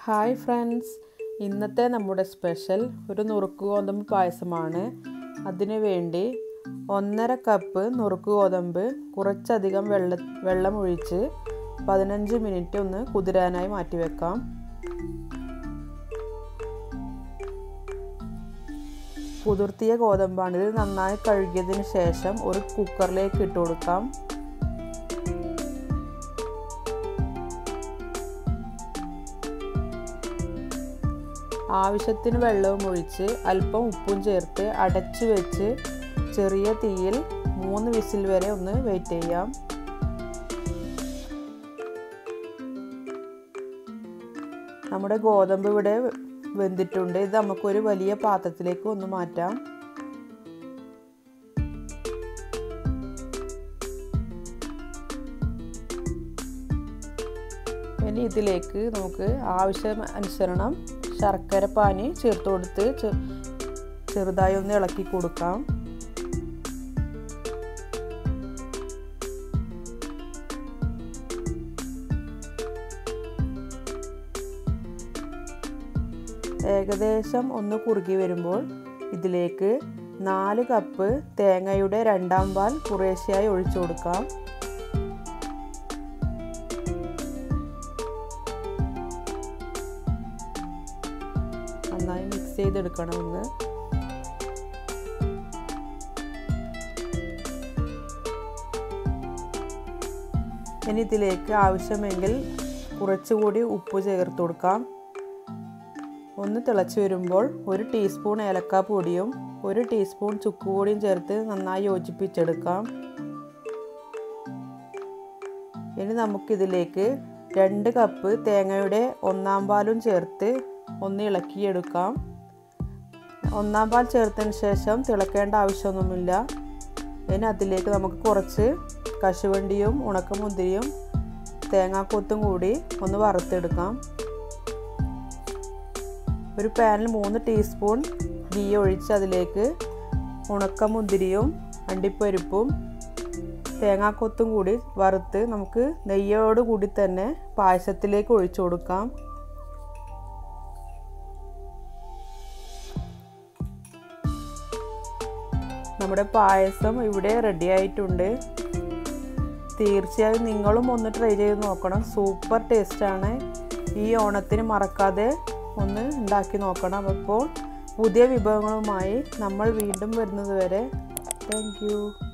hi friends ഇന്നത്തെ നമ്മുടെ special ഒരു നുറുക്ക് ഗോതമ്പ് പായസമാണ് അതിനു വേണ്ടി ഒന്നര കപ്പ് നുറുക്ക് ഗോതമ്പ് കുറച്ചധികം വെള്ള വെള്ളം ഒഴിച്ച് പതിനഞ്ച് മിനിറ്റ് ഒന്ന് കുതിരാനായി മാറ്റി വെക്കാം കുതിർത്തിയ ഗോതമ്പാണ് ഇത് നന്നായി കഴുകിയതിന് ശേഷം ഒരു കുക്കറിലേക്ക് ഇട്ട് കൊടുക്കാം ആവശ്യത്തിന് വെള്ളവും ഒഴിച്ച് അല്പം ഉപ്പും ചേർത്ത് അടച്ചു വെച്ച് ചെറിയ തീയിൽ മൂന്ന് വിസിൽ വരെ ഒന്ന് വെയിറ്റ് ചെയ്യാം നമ്മുടെ ഗോതമ്പ് ഇവിടെ വെന്തിട്ടുണ്ട് ഇത് നമുക്കൊരു വലിയ പാത്രത്തിലേക്ക് ഒന്ന് മാറ്റാം ഇനി ഇതിലേക്ക് നമുക്ക് ആവശ്യാനുസരണം ശർക്കര പാനി ചേർത്ത് കൊടുത്ത് ചെറുതായി ഒന്ന് ഇളക്കി കൊടുക്കാം ഏകദേശം ഒന്ന് കുറുകി വരുമ്പോൾ ഇതിലേക്ക് നാല് കപ്പ് തേങ്ങയുടെ രണ്ടാം പാൽ കുറേശ്ശെയായി ഒഴിച്ചു കൊടുക്കാം നന്നായി മിക്സ് ചെയ്തെടുക്കണമെന്ന് ഇനി ഇതിലേക്ക് ആവശ്യമെങ്കിൽ കുറച്ചുകൂടി ഉപ്പ് ചേർത്ത് കൊടുക്കാം ഒന്ന് തിളച്ച് വരുമ്പോൾ ഒരു ടീസ്പൂൺ ഏലക്ക പൊടിയും ഒരു ടീസ്പൂൺ ചുക്ക് പൊടിയും ചേർത്ത് നന്നായി യോജിപ്പിച്ചെടുക്കാം ഇനി നമുക്കിതിലേക്ക് രണ്ട് കപ്പ് തേങ്ങയുടെ ഒന്നാം പാലും ചേർത്ത് ഒന്ന് ഇളക്കിയെടുക്കാം ഒന്നാം പാൽ ചേർത്തതിന് ശേഷം തിളക്കേണ്ട ആവശ്യമൊന്നുമില്ല ഇനി അതിലേക്ക് നമുക്ക് കുറച്ച് കശുവണ്ടിയും ഉണക്കമുന്തിരിയും തേങ്ങാക്കൊത്തും കൂടി ഒന്ന് വറുത്തെടുക്കാം ഒരു പാനിൽ മൂന്ന് ടീസ്പൂൺ ഗീ ഒഴിച്ച് അതിലേക്ക് ഉണക്കമുന്തിരിയും അണ്ടിപ്പരിപ്പും തേങ്ങാക്കൊത്തും കൂടി വറുത്ത് നമുക്ക് നെയ്യോട് കൂടി തന്നെ പായസത്തിലേക്ക് ഒഴിച്ചു കൊടുക്കാം നമ്മുടെ പായസം ഇവിടെ റെഡി ആയിട്ടുണ്ട് തീർച്ചയായും നിങ്ങളും ഒന്ന് ട്രൈ ചെയ്ത് നോക്കണം സൂപ്പർ ടേസ്റ്റാണ് ഈ ഓണത്തിന് മറക്കാതെ ഒന്ന് ഉണ്ടാക്കി നോക്കണം അപ്പോൾ പുതിയ വിഭവങ്ങളുമായി നമ്മൾ വീണ്ടും വരുന്നത് വരെ താങ്ക്